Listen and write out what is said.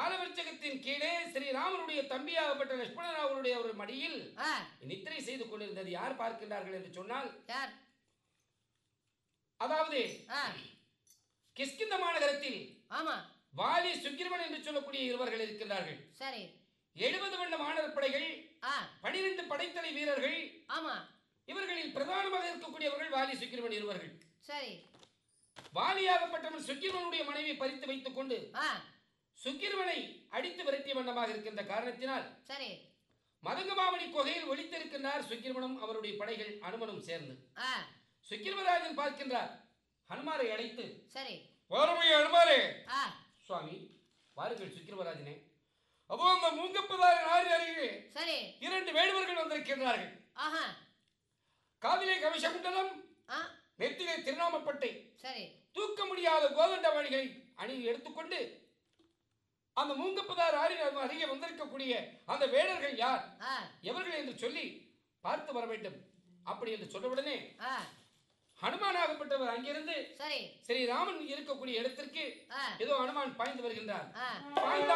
ஆலவர்ச்சகத்தின் கீழே ஸ்ரீராமனுடைய தம்பியாகப்பட்ட லட்சுமணன் அவருடைய ஒரு மடியில் ஆ நித்திரை செய்து கொண்டிருந்தது யார் பார்க்கின்றார்கள் என்று சொன்னால் யார் அதாவது ஆ கிஷ்கிந்த மாநகரத்தில் ஆமா வாலி சுக்கிரவன் என்று சொல்லக்கூடிய இருவர்கள் இருக்கின்றார்கள் சரி எழுபது வண்ண மாணவர் படைகள் ஆ பனிரெண்டு படைத்தலை வீரர்கள் ஆமா இவர்களில் பிரதானமாக இருக்கக்கூடியவர்கள் வாலி சுக்கிரவன் இருவர்கள் சரி வாலியாகப்பட்டவன் சுக்கிரவனுடைய மனைவி பறித்து வைத்துக் கொண்டு ஆ சுக்கிரவனை அடித்து விரட்டிய வண்ணமாக இருக்கின்ற காரணத்தினால் சரி மதங்கமாமணி குகையில் ஒளித்திருக்கின்றார் சுக்கிரவனும் அவருடைய படைகள் அனுமனும் சேர்ந்து ஆ சுக்கிரவராஜன் பார்க்கின்றார் ஹனுமாரை அழைத்து சரி வறுமை அனுமாரே ஆ சுவாமி வாருங்கள் சுக்கிரவராஜனே அப்போ அந்த மூங்கப்பதாரி ஆறு அருகே சரி இரண்டு வேடுவர்கள் வந்திருக்கின்றார்கள் ஆஹா காதிலே கவிசகுண்டலம் ஆ நெத்திலே திருநாமப்பட்டை சரி தூக்க முடியாத கோதண்டவாணிகளை அணி எடுத்துக்கொண்டு அந்த மூங்கப்பதார் ஆறு அருகே வந்திருக்கக்கூடிய அந்த வேடர்கள் யார் ஆ எவர்கள் என்று சொல்லி பார்த்து வர வேண்டும் அப்படி என்று சொன்னவுடனே ஆ ஹனுமானாகப்பட்டவர் அங்கிருந்து சரி ஸ்ரீராமன் இருக்கக்கூடிய இடத்திற்கு ஆ ஏதோ ஹனுமான் பாய்ந்து வருகின்றார் ஆ பாய்ந்த